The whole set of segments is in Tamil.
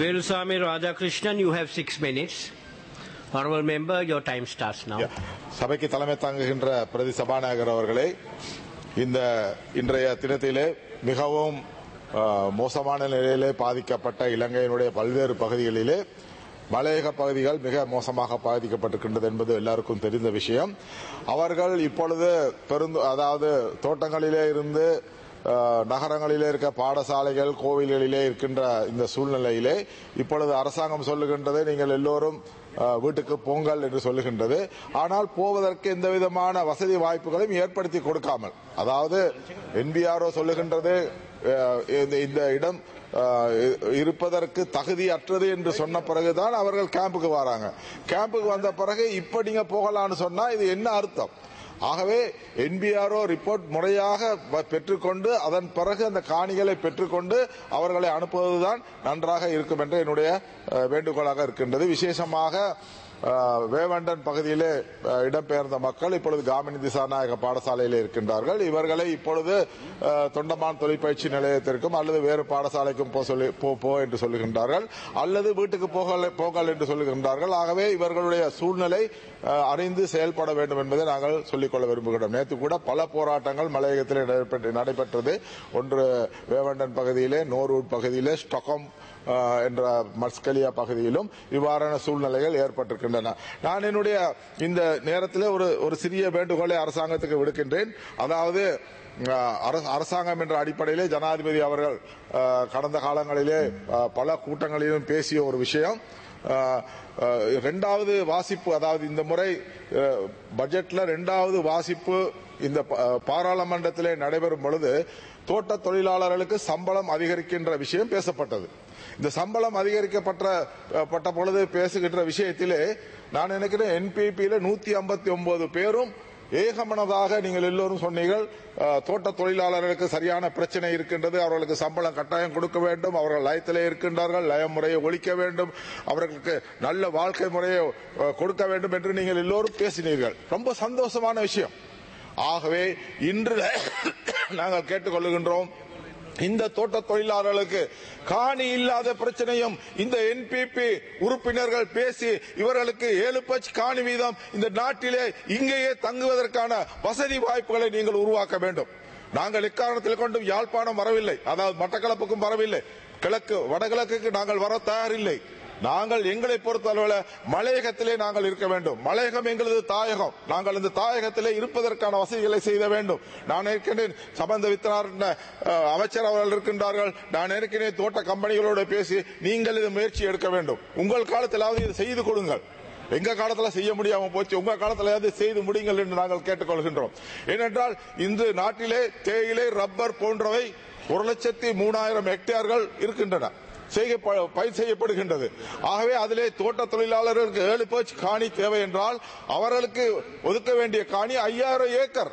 Velusamy Radhakrishnan, you have six minutes. Honorable member, your time starts now. சபைக்கு தலைமை தாங்குகின்ற பிரதி சபாநாயகர் அவர்களே இந்த இன்றைய தினத்திலே மிகவும் அஹ், மோசமான நிலையிலே பாதிக்கப்பட்ட இலங்கையினுடைய பல்வேறு பகுதிகளிலே மலையக பகுதிகள் மிக மோசமாக பாதிக்கப்பட்டிருக்கின்றது என்பது எல்லாருக்கும் தெரிந்த விஷயம் அவர்கள் இப்பொழுது பெருந்து அதாவது தோட்டங்களிலே இருந்து அஹ், நகரங்களிலே இருக்க பாடசாலைகள் கோவில்களிலே இருக்கின்ற இந்த சூழ்நிலையிலே இப்பொழுது அரசாங்கம் சொல்லுகின்றது நீங்கள் எல்லோரும் அஹ், வீட்டுக்கு போங்கள் என்று சொல்லுகின்றது ஆனால் போவதற்கு எந்த விதமான வசதி வாய்ப்புகளையும் ஏற்படுத்தி கொடுக்காமல் அதாவது என்பிஆர்ஓ சொல்லுகின்றது அஹ், இந்த- இந்த இடம் அஹ், இருப்பதற்கு தகுதியற்றது என்று சொன்ன பிறகுதான் அவர்கள் கேம்புக்கு வராங்க கேம்புக்கு வந்த பிறகு இப்ப நீங்க போகலான்னு சொன்னா இது என்ன அர்த்தம் ஆகவே என்பிஆர்ஓ ரிப்போர்ட் முறையாக வ- பெற்றுக்கொண்டு அதன் பிறகு அந்த காணிகளை பெற்றுக்கொண்டு அவர்களை அனுப்புவதுதான் நன்றாக இருக்கும் என்று என்னுடைய அஹ், வேண்டுகோளாக இருக்கின்றது விசேஷமாக அஹ், வேவண்டன் பகுதியிலே அஹ், இடம்பெயர்ந்த மக்கள் இப்பொழுது காமினி திசாநாயக பாடசாலையில் இருக்கின்றார்கள் இவர்களை இப்பொழுது அஹ், தொண்டமான் தொழிற்பயிற்சி நிலையத்திற்கும் அல்லது வேறு பாடசாலைக்கும் போ சொல்லி போ போ என்று சொல்லுகின்றார்கள் அல்லது வீட்டுக்கு போகல போகல் என்று சொல்லுகின்றார்கள் ஆகவே இவர்களுடைய சூழ்நிலை அஹ், அறிந்து செயல்பட வேண்டும் என்பதை நாங்கள் சொல்லிக்கொள்ள விரும்புகிறோம் நேற்று கூட பல போராட்டங்கள் மலையகத்தில் நடைபெற்று- நடைபெற்றது ஒன்று வேவண்டன் பகுதியிலே நோர்வூட் பகுதியிலே ஸ்டொக்கம் அஹ், என்ற மஸ்கலியா பகுதியிலும் இவ்வாறான சூழ்நிலைகள் ஏற்பட்டிருக்கின்றன நான் என்னுடைய இந்த நேரத்தில் ஒரு ஒரு சிறிய வேண்டுகோளை அரசாங்கத்துக்கு விடுக்கின்றேன் அதாவது அஹ், அரச- அரசாங்கம் என்ற அடிப்படையிலே ஜனாதிபதி அவர்கள் அஹ், கடந்த காலங்களிலே அஹ், பல கூட்டங்களிலும் பேசிய ஒரு விஷயம் அஹ், அஹ், இரண்டாவது வாசிப்பு அதாவது இந்த முறை அஹ், பட்ஜெட்ல இரண்டாவது வாசிப்பு இந்த ப- அஹ், பாராளுமன்றத்திலே நடைபெறும் பொழுது தோட்ட தொழிலாளர்களுக்கு சம்பளம் அதிகரிக்கின்ற விஷயம் பேசப்பட்டது இந்த சம்பளம் அதிகரிக்கப்பட்ட அஹ், பட்ட பொழுது பேசுகின்ற விஷயத்திலே நான் நினைக்கிறேன் என்பிபியில நூத்தி ஐம்பத்தி ஒன்பது பேரும் ஏகமனதாக நீங்கள் எல்லோரும் சொன்னீர்கள் அஹ், தோட்ட தொழிலாளர்களுக்கு சரியான பிரச்சனை இருக்கின்றது அவர்களுக்கு சம்பளம் கட்டாயம் கொடுக்க வேண்டும் அவர்கள் லயத்திலே இருக்கின்றார்கள் லய முறையை ஒழிக்க வேண்டும் அவர்களுக்கு நல்ல வாழ்க்கை முறையை அஹ், கொடுக்க வேண்டும் என்று நீங்கள் எல்லோரும் பேசினீர்கள் ரொம்ப சந்தோஷமான விஷயம் ஆகவே இன்று நாங்கள் கேட்டுக்கொள்ளுகின்றோம் இந்த தோட்ட தொழிலாளர்களுக்கு காணி இல்லாத பிரச்சனையும் இந்த என்பிபி உறுப்பினர்கள் பேசி இவர்களுக்கு ஏழு பட்ச காணி வீதம் இந்த நாட்டிலே இங்கேயே தங்குவதற்கான வசதி வாய்ப்புகளை நீங்கள் உருவாக்க வேண்டும் நாங்கள் எக்காரணத்தில் கொண்டும் யாழ்ப்பாணம் வரவில்லை அதாவது மட்டக்களப்புக்கும் வரவில்லை கிழக்கு வடகிழக்குக்கு நாங்கள் வர தயாரில்லை நாங்கள் எங்களை பொறுத்தளவில் மலையகத்திலே நாங்கள் இருக்க வேண்டும் மலையகம் எங்களது தாயகம் நாங்கள் இந்த தாயகத்திலே இருப்பதற்கான வசதிகளை செய்த வேண்டும் நான் ஏற்கனவே சம்பந்த வித்தனார் அஹ், அமைச்சர் அவர்கள் இருக்கின்றார்கள் நான் ஏற்கனவே தோட்ட கம்பெனிகளோடு பேசி நீங்கள் இது முயற்சி எடுக்க வேண்டும் உங்கள் காலத்திலாவது இதை செய்து கொடுங்கள் எங்க காலத்துல செய்ய முடியாம போச்சு உங்க காலத்துல செய்து முடியுங்கள் என்று நாங்கள் கேட்டுக்கொள்கின்றோம் ஏனென்றால் இன்று நாட்டிலே தேயிலை ரப்பர் போன்றவை ஒரு லட்சத்தி மூணாயிரம் ஹெக்டேர்கள் இருக்கின்றன செய்கை ப- பயிர் செய்யப்படுகின்றது ஆகவே அதிலே தோட்ட தொழிலாளர்களுக்கு ஏழு பேச்சு காணி தேவை என்றால் அவர்களுக்கு ஒதுக்க வேண்டிய காணி ஐயாயிரம் ஏக்கர்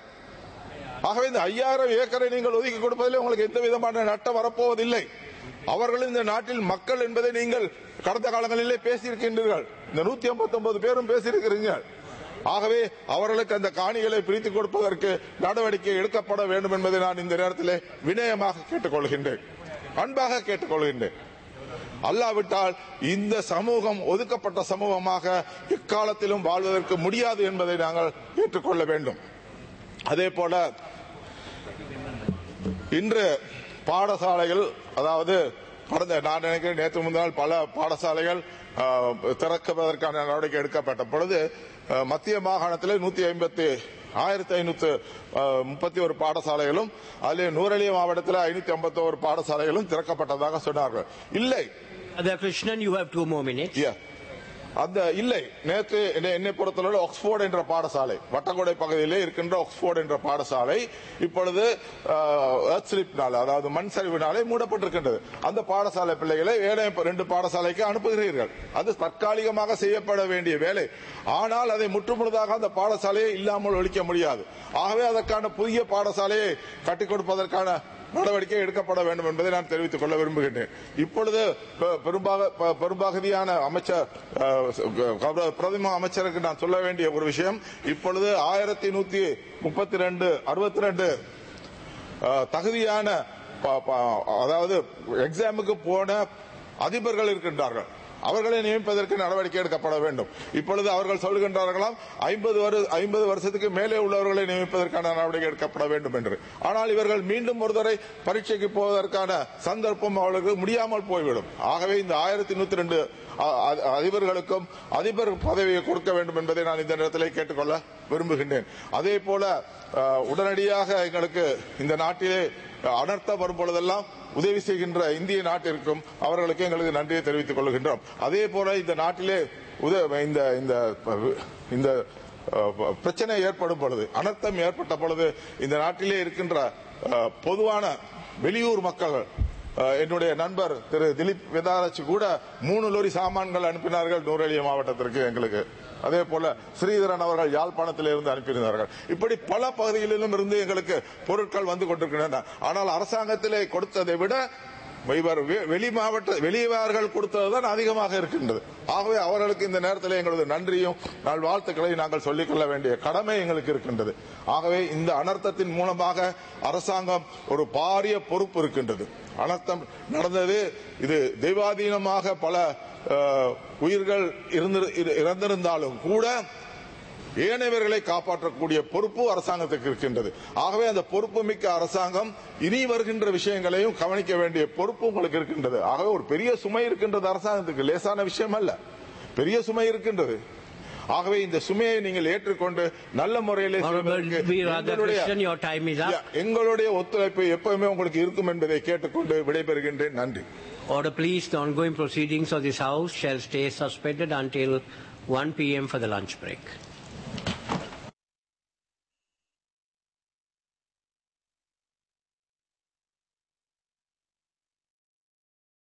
ஆகவே இந்த ஐயாயிரம் ஏக்கரை நீங்கள் ஒதுக்கி கொடுப்பதில் உங்களுக்கு எந்த விதமான நட்டம் வரப்போவதில்லை அவர்கள் இந்த நாட்டில் மக்கள் என்பதை நீங்கள் கடந்த காலங்களிலே பேசியிருக்கின்றீர்கள் இந்த நூத்தி ஐம்பத்தி ஒன்பது பேரும் பேசியிருக்கிறீர்கள் ஆகவே அவர்களுக்கு அந்த காணிகளை பிரித்துக் கொடுப்பதற்கு நடவடிக்கை எடுக்கப்பட வேண்டும் என்பதை நான் இந்த நேரத்திலே வினயமாக கேட்டுக்கொள்கின்றேன் அன்பாக கேட்டுக்கொள்கின்றேன் அல்லாவிட்டால் இந்த சமூகம் ஒதுக்கப்பட்ட சமூகமாக எக்காலத்திலும் வாழ்வதற்கு முடியாது என்பதை நாங்கள் ஏற்றுக்கொள்ள வேண்டும் அதே போல இன்று பாடசாலைகள் அதாவது கடந்த நான் நினைக்கிறேன் நேற்று முந்தினால் பல பாடசாலைகள் அஹ், திறக்குவதற்கான நடவடிக்கை எடுக்கப்பட்ட பொழுது அஹ், மத்திய மாகாணத்தில் நூத்தி ஐம்பத்தி ஆயிரத்தி ஐநூத்தி முப்பத்தி ஒரு பாடசாலைகளும் அதில் நூறலிய மாவட்டத்தில் ஐநூத்தி ஐம்பத்தி ஒரு பாடசாலைகளும் திறக்கப்பட்டதாக சொன்னார்கள் இல்லை Radhakrishnan, you have two more minutes. Yeah. அந்த இல்லை நேற்று என்னை- என்னை பொறுத்தவரை ஆக்ஸ்போர்ட் என்ற பாடசாலை வட்டக்கோடை பகுதியிலே இருக்கின்ற ஆக்ஸ்போர்ட் என்ற பாடசாலை இப்பொழுது ஸ்லிப்னால அதாவது மண் சரிவினாலே மூடப்பட்டிருக்கின்றது அந்த பாடசாலை பிள்ளைகளை ஏனைய ப- ரெண்டு பாடசாலைக்கு அனுப்புகிறீர்கள் அது தற்காலிகமாக செய்யப்பட வேண்டிய வேலை ஆனால் அதை முற்றுமுழுதாக அந்த பாடசாலையை இல்லாமல் ஒழிக்க முடியாது ஆகவே அதற்கான புதிய பாடசாலையை கட்டிக் கொடுப்பதற்கான நடவடிக்கை எடுக்கப்பட வேண்டும் என்பதை நான் தெரிவித்துக் கொள்ள விரும்புகின்றேன் இப்பொழுது பெ- பெரும்பாக பெ- பெரும்பகுதியான அமைச்சர் அஹ், கௌரவ பிரதம அமைச்சருக்கு நான் சொல்ல வேண்டிய ஒரு விஷயம் இப்பொழுது ஆயிரத்தி நூத்தி முப்பத்தி ரெண்டு அறுபத்தி ரெண்டு தகுதியான ப- ப- அதாவது எக்ஸாமுக்கு போன அதிபர்கள் இருக்கின்றார்கள் அவர்களை நியமிப்பதற்கு நடவடிக்கை எடுக்கப்பட வேண்டும் இப்பொழுது அவர்கள் சொல்கின்றார்களாம் ஐம்பது ஐம்பது வருஷத்துக்கு மேலே உள்ளவர்களை நியமிப்பதற்கான நடவடிக்கை எடுக்கப்பட வேண்டும் என்று ஆனால் இவர்கள் மீண்டும் ஒரு தடவை பரீட்சைக்கு போவதற்கான சந்தர்ப்பம் அவர்களுக்கு முடியாமல் போய்விடும் ஆகவே இந்த ஆயிரத்தி நூத்தி ரெண்டு அதிபர்களுக்கும் அதிபர் பதவியை கொடுக்க வேண்டும் என்பதை நான் இந்த நேரத்தில் கேட்டுக்கொள்ள விரும்புகின்றேன் அதே போல அஹ், உடனடியாக எங்களுக்கு இந்த நாட்டிலே அனர்த்தம் வரும் பொழுதெல்லாம் உதவி செய்கின்ற இந்திய நாட்டிற்கும் அவர்களுக்கு எங்களுக்கு நன்றியை தெரிவித்துக் கொள்கின்றோம் அதே போல இந்த நாட்டிலே உத- இந்த இந்த இந்த அஹ், பிரச்சனை ஏற்படும் பொழுது அனர்த்தம் ஏற்பட்ட பொழுது இந்த நாட்டிலே இருக்கின்ற அஹ், பொதுவான வெளியூர் மக்கள் அஹ், என்னுடைய நண்பர் திரு திலீப் வெதாரச்சு கூட மூணு லோரி சாமான்கள் அனுப்பினார்கள் நூரெலியா மாவட்டத்திற்கு எங்களுக்கு அதே போல ஸ்ரீதரன் அவர்கள் யாழ்ப்பாணத்தில் இருந்து அனுப்பியிருந்தார்கள் இப்படி பல பகுதிகளிலும் இருந்து எங்களுக்கு பொருட்கள் வந்து கொண்டிருக்கின்றன ஆனால் அரசாங்கத்திலே கொடுத்ததை விட இவர் வெ- வெளி மாவட்ட வெளியவர்கள் கொடுத்ததுதான் அதிகமாக இருக்கின்றது ஆகவே அவர்களுக்கு இந்த நேரத்தில் எங்களது நன்றியும் நாள் வாழ்த்துக்களை நாங்கள் சொல்லிக்கொள்ள வேண்டிய கடமை எங்களுக்கு இருக்கின்றது ஆகவே இந்த அனர்த்தத்தின் மூலமாக அரசாங்கம் ஒரு பாரிய பொறுப்பு இருக்கின்றது அனர்த்தம் நடந்தது இது தெய்வாதீனமாக பல அஹ், உயிர்கள் இருந்து- இரு- இறந்திருந்தாலும் கூட ஏனையவர்களை காப்பாற்றக்கூடிய பொறுப்பு அரசாங்கத்துக்கு இருக்கின்றது ஆகவே அந்த பொறுப்பு மிக்க அரசாங்கம் இனி வருகின்ற விஷயங்களையும் கவனிக்க வேண்டிய பொறுப்பு உங்களுக்கு இருக்கின்றது ஆகவே ஒரு பெரிய சுமை இருக்கின்றது அரசாங்கத்துக்கு லேசான விஷயம் அல்ல பெரிய சுமை இருக்கின்றது ஆகவே இந்த சுமையை நீங்கள் ஏற்றுக்கொண்டு நல்ல முறையில் Honorable V. Radhakrishnan, your time is up. எங்களுடைய ஒத்துழைப்பு எப்பவுமே உங்களுக்கு இருக்கும் என்பதை கேட்டுக்கொண்டு விடைபெறுகின்றேன் நன்றி Order please, the ongoing proceedings of this House shall stay suspended until 1 p.m. for the lunch break.